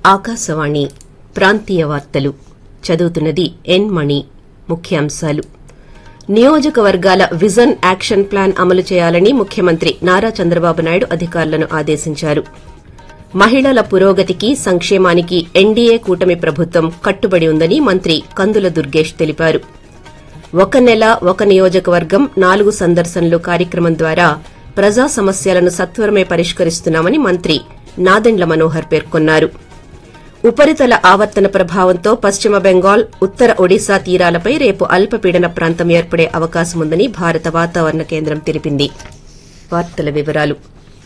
ఆకాశవాణి ప్రాంతీయ వార్తలు చదువుతున్నది ఎన్ మణి ముఖ్యాంశాలు నియోజకవర్గాల విజన్ యాక్షన్ ప్లాన్ అమలు చేయాలని ముఖ్యమంత్రి నారా చంద్రబాబు నాయుడు అధికారులను ఆదేశించారు మహిళల పురోగతికి సంక్షేమానికి ఎన్డీఏ కూటమి ప్రభుత్వం కట్టుబడి ఉందని మంత్రి కందుల దుర్గేష్ తెలిపారు ఒక నెల ఒక నియోజకవర్గం నాలుగు సందర్శనలు కార్యక్రమం ద్వారా ప్రజా సమస్యలను సత్వరమే పరిష్కరిస్తున్నామని మంత్రి నాదెండ్ల మనోహర్ పేర్కొన్నారు ఉపరితల ఆవర్తన ప్రభావంతో పశ్చిమ బెంగాల్ ఉత్తర ఒడిశా తీరాలపై రేపు అల్పపీడన ప్రాంతం ఏర్పడే అవకాశముందని భారత వాతావరణ కేంద్రం తెలిపింది వార్తల వివరాలు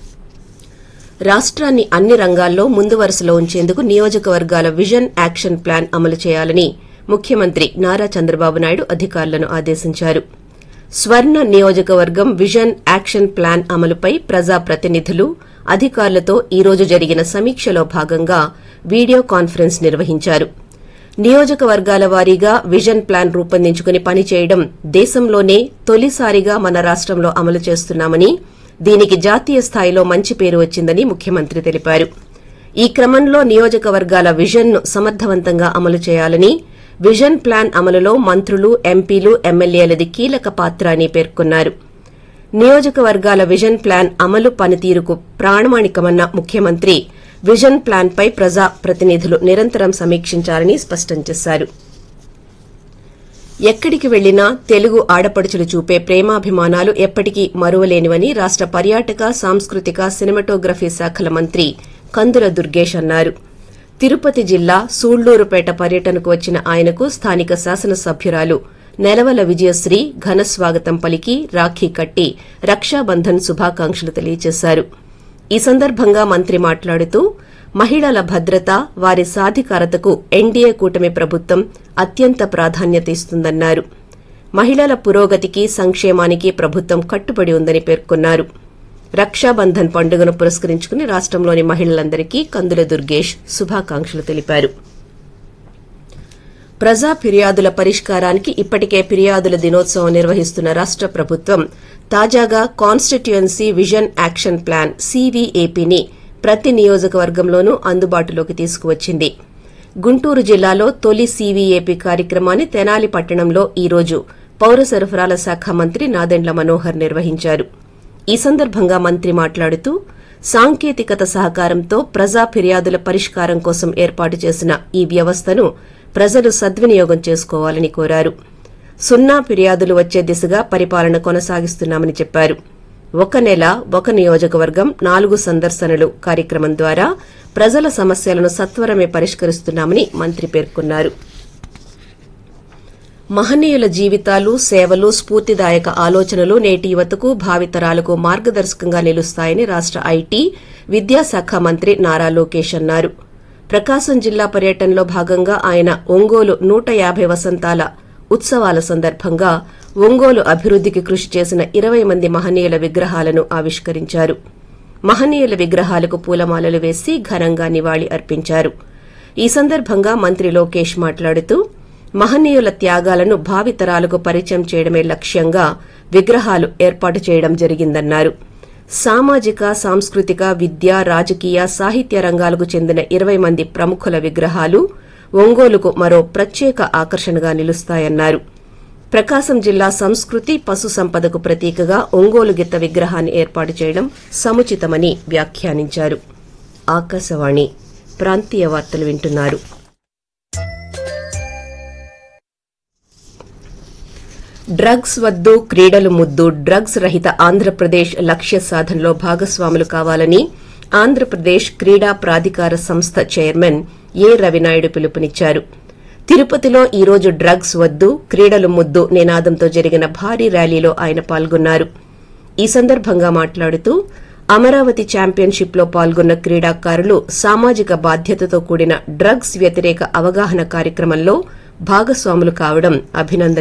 రాష్ట్రాన్ని అన్ని రంగాల్లో ముందు వరుసలో ఉంచేందుకు నియోజకవర్గాల విజన్ యాక్షన్ ప్లాన్ అమలు చేయాలని ముఖ్యమంత్రి నారా చంద్రబాబు నాయుడు అధికారులను ఆదేశించారు స్వర్ణ నియోజకవర్గం విజన్ యాక్షన్ ప్లాన్ అమలుపై ప్రజాప్రతినిధులు అధికారులతో ఈ రోజు జరిగిన సమీక్షలో భాగంగా వీడియో కాన్ఫరెన్స్ నిర్వహించారు నియోజకవర్గాల వారీగా విజన్ ప్లాన్ రూపొందించుకుని పనిచేయడం దేశంలోనే తొలిసారిగా మన రాష్టంలో అమలు చేస్తున్నామని దీనికి జాతీయ స్థాయిలో మంచి పేరు వచ్చిందని ముఖ్యమంత్రి తెలిపారు ఈ క్రమంలో నియోజకవర్గాల విజన్ ను సమర్థవంతంగా అమలు చేయాలని విజన్ ప్లాన్ అమలులో మంత్రులు ఎంపీలు ఎమ్మెల్యేలది కీలక పాత్ర అని పేర్కొన్నారు నియోజకవర్గాల విజన్ ప్లాన్ అమలు పనితీరుకు ప్రాణమాణికమన్న ముఖ్యమంత్రి విజన్ ప్లాన్ పై ప్రజా ప్రతినిధులు నిరంతరం సమీక్షించాలని స్పష్టం చేశారు ఎక్కడికి వెళ్లినా తెలుగు ఆడపడుచులు చూపే ప్రేమాభిమానాలు ఎప్పటికీ మరువలేనివని రాష్ట పర్యాటక సాంస్కృతిక సినిమాటోగ్రఫీ శాఖల మంత్రి కందుల దుర్గేష్ అన్నారు తిరుపతి జిల్లా సూళ్లూరుపేట పర్యటనకు వచ్చిన ఆయనకు స్థానిక శాసనసభ్యురాలు నెలవల విజయశ్రీ ఘన స్వాగతం పలికి రాఖీ కట్టి రక్షాబంధన్ శుభాకాంక్షలు తెలియజేశారు ఈ సందర్భంగా మంత్రి మాట్లాడుతూ మహిళల భద్రత వారి సాధికారతకు ఎన్డీఏ కూటమి ప్రభుత్వం అత్యంత ప్రాధాన్యత ఇస్తుందన్నారు మహిళల పురోగతికి సంక్షేమానికి ప్రభుత్వం కట్టుబడి ఉందని పేర్కొన్నారు రక్షాబంధన్ పండుగను పురస్కరించుకుని రాష్టంలోని మహిళలందరికీ కందుల దుర్గేష్ శుభాకాంక్షలు తెలిపారు ప్రజా ఫిర్యాదుల పరిష్కారానికి ఇప్పటికే ఫిర్యాదుల దినోత్సవం నిర్వహిస్తున్న రాష్ట ప్రభుత్వం తాజాగా కాన్స్టిట్యుయెన్సీ విజన్ యాక్షన్ ప్లాన్ సీవీఏపీని ప్రతి నియోజకవర్గంలోనూ అందుబాటులోకి తీసుకువచ్చింది గుంటూరు జిల్లాలో తొలి సీవీఏపీ కార్యక్రమాన్ని తెనాలి పట్టణంలో ఈ రోజు పౌర సరఫరాల శాఖ మంత్రి నాదెండ్ల మనోహర్ నిర్వహించారు ఈ సందర్భంగా మంత్రి మాట్లాడుతూ సాంకేతికత సహకారంతో ప్రజా ఫిర్యాదుల పరిష్కారం కోసం ఏర్పాటు చేసిన ఈ వ్యవస్థను ప్రజలు సద్వినియోగం చేసుకోవాలని కోరారు సున్నా ఫిర్యాదులు వచ్చే దిశగా పరిపాలన కొనసాగిస్తున్నామని చెప్పారు ఒక నెల ఒక నియోజకవర్గం నాలుగు సందర్శనలు కార్యక్రమం ద్వారా ప్రజల సమస్యలను సత్వరమే పరిష్కరిస్తున్నామని మంత్రి పేర్కొన్నారు మహనీయుల జీవితాలు సేవలు స్ఫూర్తిదాయక ఆలోచనలు నేటి యువతకు భావితరాలకు మార్గదర్శకంగా నిలుస్తాయని రాష్ట ఐటీ విద్యాశాఖ మంత్రి నారా లోకేష్ అన్నారు ప్రకాశం జిల్లా పర్యటనలో భాగంగా ఆయన ఒంగోలు నూట యాభై వసంతాల ఉత్సవాల సందర్భంగా ఒంగోలు అభివృద్దికి కృషి చేసిన ఇరవై మంది మహనీయుల విగ్రహాలను ఆవిష్కరించారు మహనీయుల విగ్రహాలకు పూలమాలలు వేసి ఘనంగా నివాళి అర్పించారు ఈ సందర్భంగా మంత్రి లోకేష్ మాట్లాడుతూ మహనీయుల త్యాగాలను భావితరాలకు పరిచయం చేయడమే లక్ష్యంగా విగ్రహాలు ఏర్పాటు చేయడం జరిగిందన్నారు సామాజిక సాంస్కృతిక విద్య రాజకీయ సాహిత్య రంగాలకు చెందిన ఇరవై మంది ప్రముఖుల విగ్రహాలు ఒంగోలుకు మరో ప్రత్యేక ఆకర్షణగా నిలుస్తాయన్నారు ప్రకాశం జిల్లా సంస్కృతి పశు సంపదకు ప్రతీకగా ఒంగోలు గిత్త విగ్రహాన్ని ఏర్పాటు చేయడం సముచితమని వ్యాఖ్యానించారు ఆకాశవాణి ప్రాంతీయ వార్తలు వింటున్నారు డ్రగ్స్ వద్దు క్రీడలు ముద్దు డ్రగ్స్ రహిత ఆంధ్రప్రదేశ్ లక్ష్య సాధనలో భాగస్వాములు కావాలని ఆంధ్రప్రదేశ్ క్రీడా ప్రాధికార సంస్థ చైర్మన్ ఏ రవినాయుడు పిలుపునిచ్చారు తిరుపతిలో ఈ రోజు డ్రగ్స్ వద్దు క్రీడలు ముద్దు నినాదంతో జరిగిన భారీ ర్యాలీలో ఆయన పాల్గొన్నారు ఈ సందర్భంగా మాట్లాడుతూ అమరావతి ఛాంపియన్షిప్ లో పాల్గొన్న క్రీడాకారులు సామాజిక బాధ్యతతో కూడిన డ్రగ్స్ వ్యతిరేక అవగాహన కార్యక్రమంలో భాగస్వాములు కావడం అభినందన